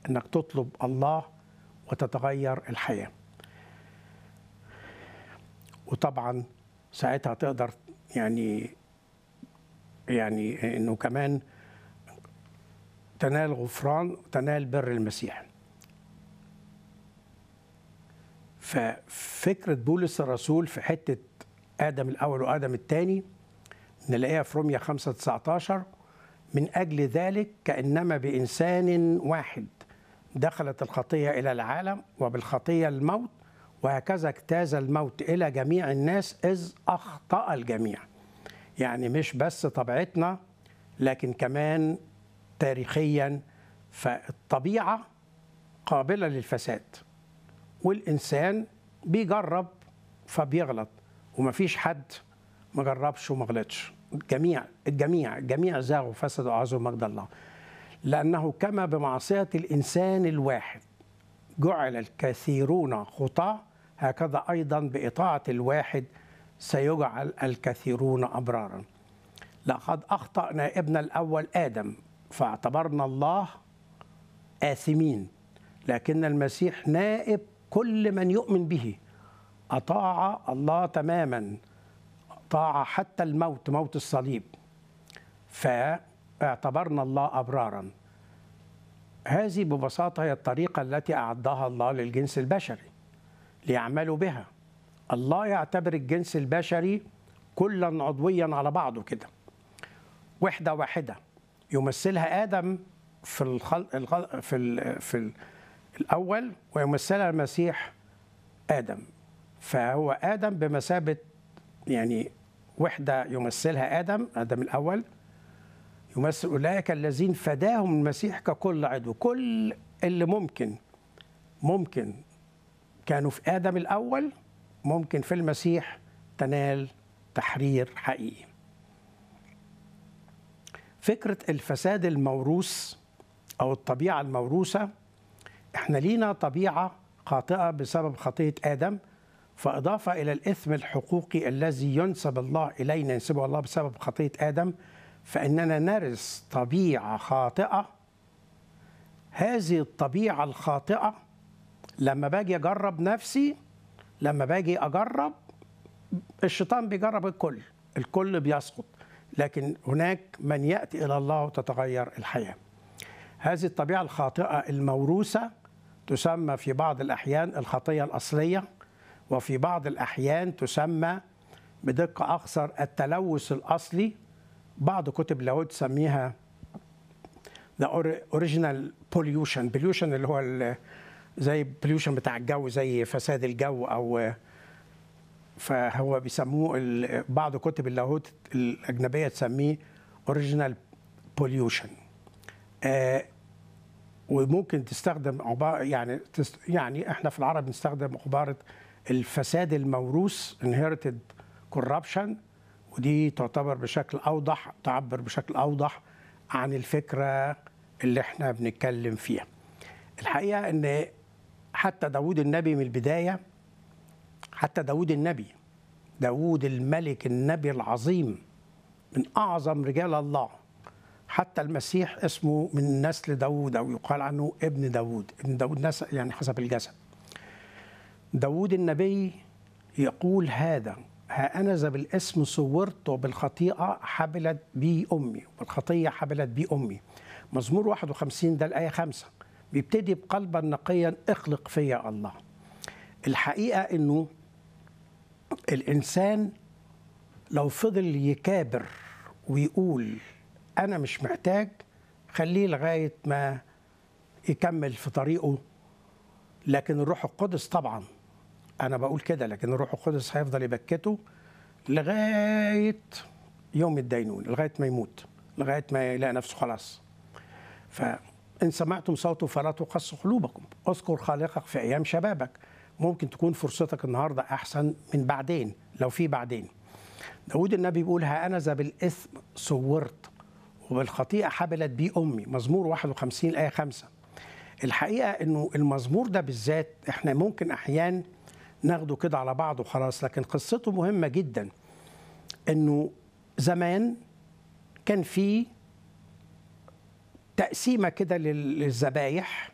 انك تطلب الله وتتغير الحياه وطبعا ساعتها تقدر يعني يعني انه كمان تنال غفران تنال بر المسيح ففكرة بولس الرسول في حتة آدم الأول وآدم الثاني نلاقيها في روميا 5 19 من أجل ذلك كأنما بإنسان واحد دخلت الخطية إلى العالم وبالخطية الموت وهكذا اجتاز الموت إلى جميع الناس إذ أخطأ الجميع يعني مش بس طبيعتنا لكن كمان تاريخيا فالطبيعة قابلة للفساد والإنسان بيجرب فبيغلط ومفيش حد ما جربش وما غلطش الجميع الجميع الجميع زاغوا فسدوا وعزوا مجد الله لأنه كما بمعصية الإنسان الواحد جعل الكثيرون خطاة هكذا أيضا بإطاعة الواحد سيجعل الكثيرون أبرارا لقد أخطأنا ابن الأول آدم فاعتبرنا الله آثمين لكن المسيح نائب كل من يؤمن به أطاع الله تماما طاع حتى الموت موت الصليب فاعتبرنا الله أبرارا هذه ببساطة هي الطريقة التي أعدها الله للجنس البشري ليعملوا بها الله يعتبر الجنس البشري كلا عضويا على بعضه كده وحدة واحدة يمثلها آدم في الخلق الخلق في ال في ال الأول ويمثلها المسيح آدم فهو آدم بمثابة يعني وحدة يمثلها آدم آدم الأول يمثل أولئك الذين فداهم المسيح ككل عضو كل اللي ممكن ممكن كانوا في آدم الأول ممكن في المسيح تنال تحرير حقيقي فكرة الفساد الموروث أو الطبيعة الموروثة احنا لينا طبيعة خاطئة بسبب خطية آدم فإضافة إلى الإثم الحقوقي الذي ينسب الله إلينا ينسبه الله بسبب خطية آدم فإننا نرث طبيعة خاطئة هذه الطبيعة الخاطئة لما باجي أجرب نفسي لما باجي أجرب الشيطان بيجرب الكل الكل بيسقط لكن هناك من يأتي إلى الله وتتغير الحياة هذه الطبيعة الخاطئة الموروثة تسمى في بعض الأحيان الخطية الأصلية وفي بعض الأحيان تسمى بدقة أكثر التلوث الأصلي بعض كتب اللاهوت تسميها the original pollution pollution اللي هو زي pollution بتاع الجو زي فساد الجو أو فهو بيسموه بعض كتب اللاهوت الأجنبية تسميه original pollution آه وممكن تستخدم عبارة يعني تست يعني احنا في العرب بنستخدم عبارة الفساد الموروث inherited corruption ودي تعتبر بشكل اوضح تعبر بشكل اوضح عن الفكره اللي احنا بنتكلم فيها. الحقيقه ان حتى داوود النبي من البدايه حتى داوود النبي داوود الملك النبي العظيم من اعظم رجال الله حتى المسيح اسمه من نسل داوود او يقال عنه ابن داوود ابن داوود نسل يعني حسب الجسد داوود النبي يقول هذا ها أنا ذا بالاسم صورت وبالخطيئة حبلت بي أمي والخطية حبلت بي أمي مزمور 51 ده الآية 5 بيبتدي بقلبا نقيا اخلق فيا الله الحقيقة أنه الإنسان لو فضل يكابر ويقول أنا مش محتاج خليه لغاية ما يكمل في طريقه لكن الروح القدس طبعا انا بقول كده لكن الروح القدس هيفضل يبكته لغايه يوم الدينون لغايه ما يموت لغايه ما يلاقي نفسه خلاص فان سمعتم صوته فلا تقصوا قلوبكم اذكر خالقك في ايام شبابك ممكن تكون فرصتك النهارده احسن من بعدين لو في بعدين داود النبي بيقول ها انا ذا بالاثم صورت وبالخطيئه حبلت بي امي مزمور 51 الايه 5 الحقيقه انه المزمور ده بالذات احنا ممكن احيان ناخده كده على بعضه خلاص لكن قصته مهمة جدا انه زمان كان في تقسيمة كده للذبايح